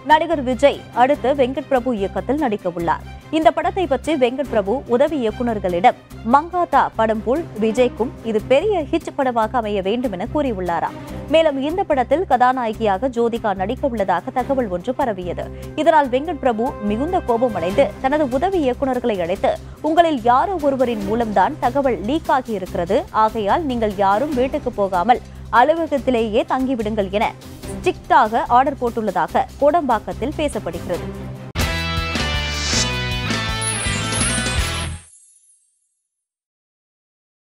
நடிகர் விஜய் அடுத்து வெங்கட் பிரபு இயக்கத்தில் நடிக்க உள்ளார் இந்த படத்தை பற்றி வெங்கட் பிரபு உதவி இயக்குநர்களிடம் மங்காத்தா படம் போல் விஜய்க்கும் இது பெரிய ஹிட் படமாக அமைய வேண்டும் என கூறியுள்ளாராம் மேலும் இந்த படத்தில் கதாநாயகியாக ஜோதிகா நடிக்க உள்ளதாக தகவல் ஒன்று பரவியது இதனால் வெங்கட் பிரபு மிகுந்த கோபமடைந்து தனது உதவி இயக்குநர்களை அழைத்து உங்களில் யாரோ ஒருவரின் மூலம்தான் தகவல் லீக் ஆகி இருக்கிறது ஆகையால் நீங்கள் யாரும் வீட்டுக்கு போகாமல் அலுவலகத்திலேயே தங்கிவிடுங்கள் என ஸ்ட்ரிக்டாக ஆர்டர் போட்டுள்ளதாக கோடம்பாக்கத்தில் பேசப்படுகிறது